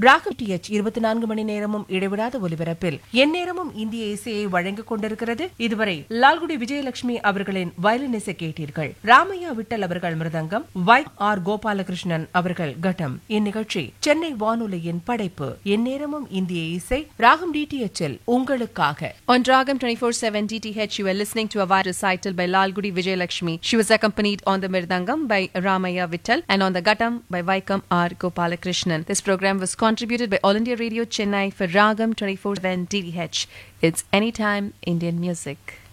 ராகம் டிஎச் இருபத்தி நான்கு மணி நேரமும் இடைவிடாத ஒலிபரப்பில் எந்நேரமும் இந்திய இசையை வழங்கிக் கொண்டிருக்கிறது இதுவரை லால்குடி விஜயலட்சுமி அவர்களின் வயலின் இசை கேட்டீர்கள் ராமையா விட்டல் அவர்கள் மிருதங்கம் வை ஆர் கோபாலகிருஷ்ணன் அவர்கள் கட்டம் இந்நிகழ்ச்சி சென்னை வானொலியின் படைப்பு எந்நேரமும் இந்திய இசை ராகம் டிடிஎச்சில் உங்களுக்காக On Dragam 24-7 DTH, you were listening to a wide recital by Lalgudi Vijayalakshmi. She was accompanied on the Mirdangam by Ramaya Vittal and on the Gattam by Vaikam R. Gopalakrishnan. This program was contributed by All India Radio Chennai for Ragam 24-7 DTH. It's Anytime Indian Music.